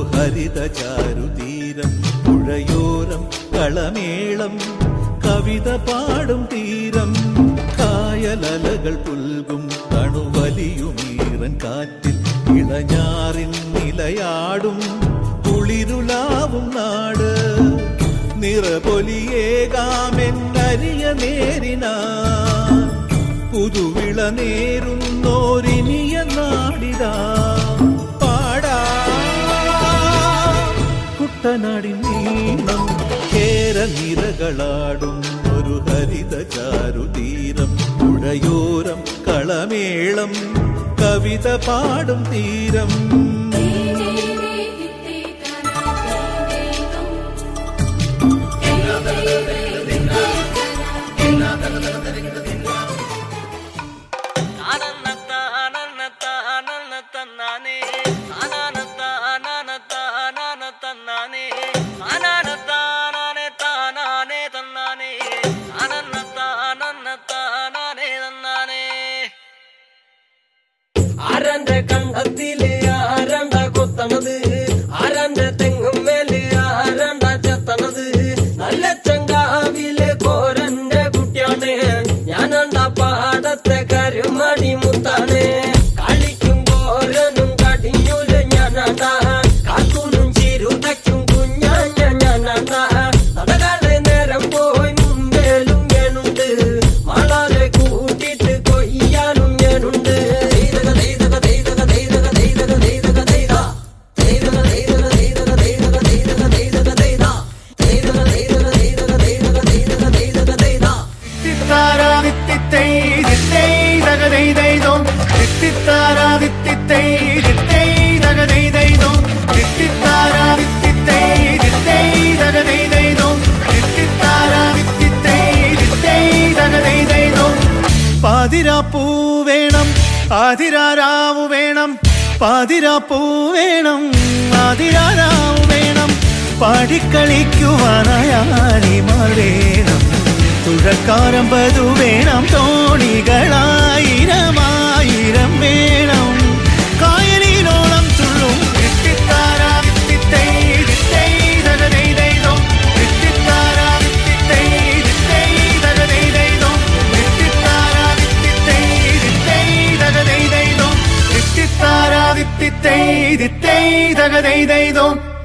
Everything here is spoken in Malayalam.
ഹരിത ചാരുതീരം പുഴയോരം കളമേളം കവിത പാടും തീരം കായലലകൾ പുൽകും തണുവലിയുമീറൻ കാറ്റിൽ ഇളഞ്ഞാറിൻ നിലയാടും കുളിരുലാവും നാട് നിറപൊലിയേകാമെന്നരിയ നേരിനാ പുതുവിള നേരുന്നോരിനിയ നാടിതാ പാടാ കുട്ടനാടിൻ നീളം കേരനിരകളാടും ഒരു ഹരിത ചാരുതീരം പുഴയോരം കളമേളം കവിത പാടും തീരം ആരന്റെ കണ്ടത്തില് ആരണ്ട കൊത്തണത് ആരന്റെ തെങ്ങും മേല് ആരണ്ട ചെത്തണത് നല്ല ചങ്കാവിലെ കോരന്റെ കുട്ടിയാണ് ഞാനണ്ട പാടത്തെ കരുമണി മുത്താണ് കളിക്കും കോരനും കടിഞ്ഞൂല ഞാനണ്ട കാക്കൂനും ചിരുതയ്ക്കും കുഞ്ഞാഞ്ഞ ഞാനണ്ട നടകാടെ നേരം പോയി മുമ്പേലും ഞാനുണ്ട് മാളാലെ കൂട്ടിട്ട് കൊയ്യാനും ഞാനുണ്ട് ദൈതക ദൈതക ദൈതക ദൈതക ദൈതക ദൈതക ദൈത ദൈതക ദൈതക ദൈതക ദൈതക ദൈതക ദൈതക ദൈത ദൈതക ദൈതക ദൈതക ദൈതക ദൈതക ദൈതക ദൈത തിത്താരാ തിത്തിത്തൈ തിത്തൈ തകതൈതൈതോം തിത്തിത്താരാ തിത്തിത്തൈ തിത്തൈ തകതൈതൈതോം തിത്തിത്താരാ തിത്തിത്തൈ തിത്തൈ തകതൈതൈതോം തിത്തിത്താരാ തിത്തിത്തൈ തിത്തൈ തകതൈതൈതോം പാതിരാപ്പൂ വേണം ആതിരാരാവു വേണം പാതിരാപ്പൂ വേണം ആതിരാരാവു വേണം പാടിക്കളിക്കുവാനായാലിമാർ വേണം തുഴക്കാരമ്പതു വേണം തോണികളായിരമായിരം വേണം കായലിനോളം തുള്ളും തിത്തിത്താരാ തിത്തിത്തൈ തിത്തൈ തകതൈതൈതോ തിത്തിത്താരാ തിത്തിത്തൈ തിത്തൈ തകതൈതൈതോ തിത്തിത്താരാ തിത്തിത്തൈ തിത്തൈ തകതൈതൈതോ തിത്തിത്താരാ തിത്തിത്തൈ തിത്തൈ തകതൈതൈതോ